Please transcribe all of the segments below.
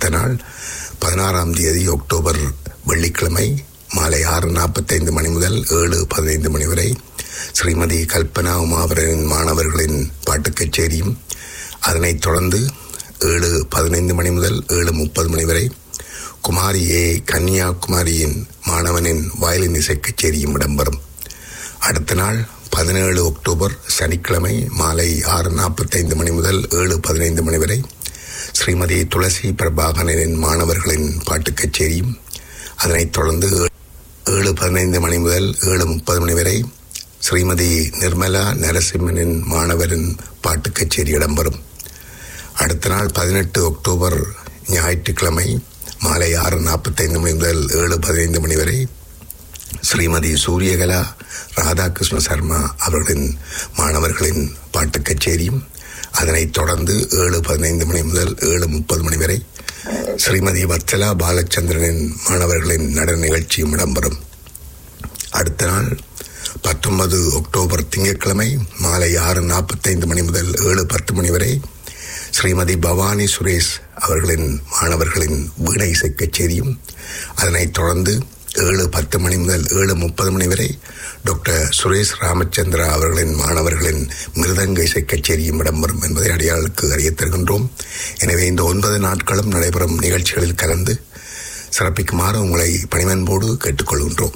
அடுத்த நாள் பதினாறாம் தேதி அக்டோபர் வெள்ளிக்கிழமை மாலை ஆறு நாற்பத்தைந்து மணி முதல் ஏழு பதினைந்து மணி வரை ஸ்ரீமதி கல்பனா உமாவரனின் மாணவர்களின் பாட்டுக் கச்சேரியும் அதனைத் தொடர்ந்து ஏழு பதினைந்து மணி முதல் ஏழு முப்பது மணி வரை குமாரி ஏ கன்னியாகுமாரியின் மாணவனின் வயலின் இசை கச்சேரியும் இடம்பெறும் அடுத்த நாள் பதினேழு அக்டோபர் சனிக்கிழமை மாலை ஆறு நாற்பத்தைந்து மணி முதல் ஏழு பதினைந்து மணி வரை ஸ்ரீமதி துளசி பிரபாகரனின் மாணவர்களின் பாட்டுக் கச்சேரியும் அதனைத் தொடர்ந்து ஏழு பதினைந்து மணி முதல் ஏழு முப்பது மணி வரை ஸ்ரீமதி நிர்மலா நரசிம்மனின் மாணவரின் பாட்டுக் கச்சேரி இடம்பெறும் அடுத்த நாள் பதினெட்டு அக்டோபர் ஞாயிற்றுக்கிழமை மாலை ஆறு நாற்பத்தைந்து மணி முதல் ஏழு பதினைந்து மணி வரை ஸ்ரீமதி சூரியகலா ராதாகிருஷ்ண சர்மா அவர்களின் மாணவர்களின் பாட்டுக் கச்சேரியும் அதனைத் தொடர்ந்து ஏழு பதினைந்து மணி முதல் ஏழு முப்பது மணி வரை ஸ்ரீமதி வத்சலா பாலச்சந்திரனின் மாணவர்களின் நடன நிகழ்ச்சியும் இடம்பெறும் அடுத்த நாள் பத்தொன்பது அக்டோபர் திங்கட்கிழமை மாலை ஆறு நாற்பத்தைந்து மணி முதல் ஏழு பத்து மணி வரை ஸ்ரீமதி பவானி சுரேஷ் அவர்களின் மாணவர்களின் வீணை இசை கச்சேரியும் அதனைத் தொடர்ந்து ஏழு பத்து மணி முதல் ஏழு முப்பது மணி வரை டாக்டர் சுரேஷ் ராமச்சந்திரா அவர்களின் மாணவர்களின் மிருதங்க இசை கச்சேரியும் இடம்பெறும் என்பதை அடையாளுக்கு அறியத் தருகின்றோம் எனவே இந்த ஒன்பது நாட்களும் நடைபெறும் நிகழ்ச்சிகளில் கலந்து சிறப்பிக்குமாறு உங்களை பணிவன்போடு கேட்டுக்கொள்கின்றோம்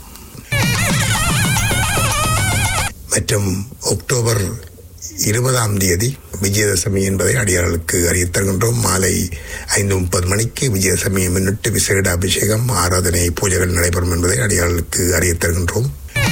மற்றும் அக்டோபர் இருபதாம் தேதி விஜயதசமி என்பதை அடியார்களுக்கு அறியத் தருகின்றோம் மாலை ஐந்து முப்பது மணிக்கு விஜயதசமியை முன்னிட்டு விசேட அபிஷேகம் ஆராதனை பூஜைகள் நடைபெறும் என்பதை அடியார்களுக்கு அறியத் தருகின்றோம்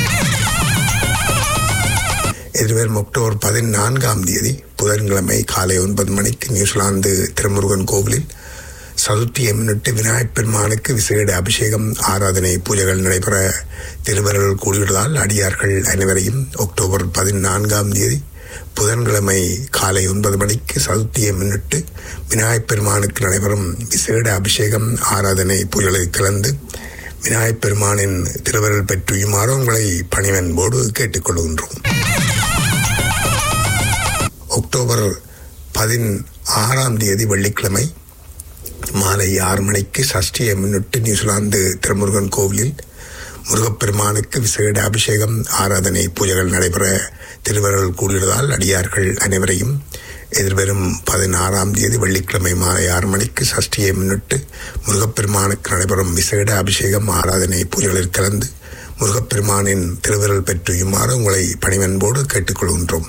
எதிர்வரும் அக்டோபர் பதினான்காம் தேதி புதன்கிழமை காலை ஒன்பது மணிக்கு நியூசிலாந்து திருமுருகன் கோவிலில் சதுர்த்தியை முன்னிட்டு விநாயகப் பெருமானுக்கு விசேட அபிஷேகம் ஆராதனை பூஜைகள் நடைபெற திருவர்கள் கூடியுள்ளதால் அடியார்கள் அனைவரையும் அக்டோபர் பதினான்காம் தேதி புதன்கிழமை காலை ஒன்பது மணிக்கு சதுர்த்தியை முன்னிட்டு விநாயகப் பெருமானுக்கு நடைபெறும் விசேட அபிஷேகம் ஆராதனை பூஜைகளில் கலந்து விநாயகப் பெருமானின் திருவருள் பெற்றுயுமாறு உங்களை பணிவன்போடு கேட்டுக்கொள்கின்றோம் அக்டோபர் பதினாறாம் தேதி வெள்ளிக்கிழமை மாலை ஆறு மணிக்கு சஷ்டியை முன்னிட்டு நியூசிலாந்து திருமுருகன் கோவிலில் முருகப்பெருமானுக்கு விசேட அபிஷேகம் ஆராதனை பூஜைகள் நடைபெற திருவருள் கூடியுள்ளதால் அடியார்கள் அனைவரையும் எதிர்வரும் பதினாறாம் தேதி வெள்ளிக்கிழமை மாலை ஆறு மணிக்கு சஷ்டியை முன்னிட்டு முருகப்பெருமானுக்கு நடைபெறும் விசேட அபிஷேகம் ஆராதனை பூஜைகளில் கலந்து முருகப்பெருமானின் திருவருள் பெற்றுயுமாறு உங்களை பணிவன்போடு கேட்டுக்கொள்கின்றோம்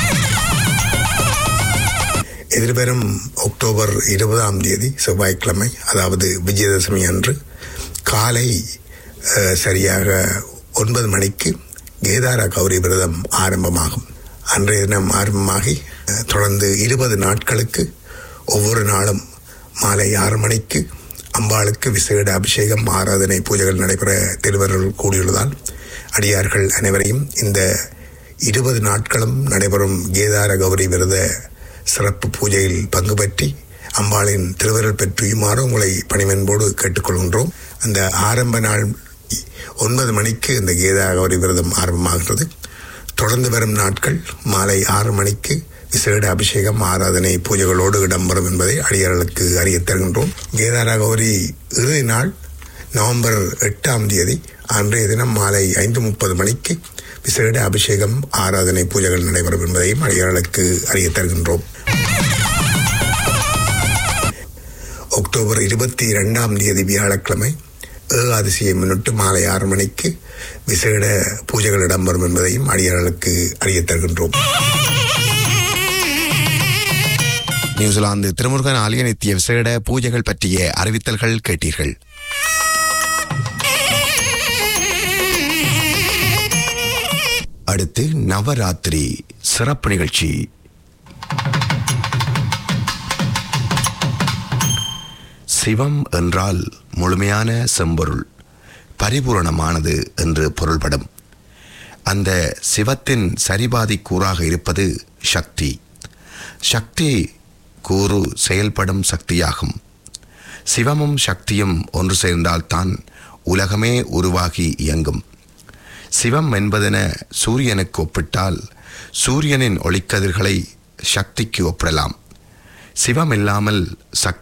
எதிர்வரும் அக்டோபர் இருபதாம் தேதி செவ்வாய்க்கிழமை அதாவது விஜயதசமி அன்று காலை அஹ், சரியாக ஒன்பது மணிக்கு கேதார கௌரி விரதம் ஆரம்பமாகும் அன்றைய தினம் ஆரம்பமாகி அஹ், தொடர்ந்து இருபது நாட்களுக்கு ஒவ்வொரு நாளும் மாலை ஆறு மணிக்கு அம்பாளுக்கு விசேட அபிஷேகம் ஆராதனை பூஜைகள் நடைபெற திருவருள் கூடியுள்ளதால் அடியார்கள் அனைவரையும் இந்த இருபது நாட்களும் நடைபெறும் கேதார கௌரி விரத சிறப்பு பூஜையில் பங்கு பற்றி அம்பாளின் திருவருள் பெற்றியுமாறு உங்களை பணிவன்போடு கேட்டுக்கொள்கின்றோம் அந்த ஆரம்ப நாள் ஒன்பது மணிக்கு இந்த கீதா கௌரி விரதம் ஆரம்பமாகிறது தொடர்ந்து வரும் நாட்கள் மாலை ஆறு மணிக்கு விசேட அபிஷேகம் ஆராதனை பூஜைகளோடு இடம்பெறும் என்பதை அடியார்களுக்கு அறியத் தருகின்றோம் கேதாரா கௌரி இறுதி நாள் நவம்பர் எட்டாம் தேதி அன்றைய தினம் மாலை ஐந்து முப்பது மணிக்கு விசேட அபிஷேகம் ஆராதனை பூஜைகள் நடைபெறும் என்பதையும் அடியார்களுக்கு அறியத் தருகின்றோம் அக்டோபர் இருபத்தி இரண்டாம் தேதி வியாழக்கிழமை ஏகாதசியை முன்னிட்டு மாலை ஆறு மணிக்கு விசேட பூஜைகள் இடம்பெறும் என்பதையும் அடியார்களுக்கு அறியத் தருகின்றோம் நியூசிலாந்து திருமுருகன் ஆலய நித்திய விசேட பூஜைகள் பற்றிய அறிவித்தல்கள் கேட்டீர்கள் அடுத்து நவராத்திரி சிறப்பு நிகழ்ச்சி சிவம் என்றால் முழுமையான செம்பொருள் பரிபூரணமானது என்று பொருள்படும் அந்த சிவத்தின் சரிபாதி கூறாக இருப்பது சக்தி சக்தி கூறு செயல்படும் சக்தியாகும் சிவமும் சக்தியும் ஒன்று சேர்ந்தால்தான் உலகமே உருவாகி இயங்கும் சிவம் என்பதென சூரியனுக்கு ஒப்பிட்டால் சூரியனின் ஒளிக்கதிர்களை சக்திக்கு ஒப்பிடலாம் சிவம் இல்லாமல் சக்தி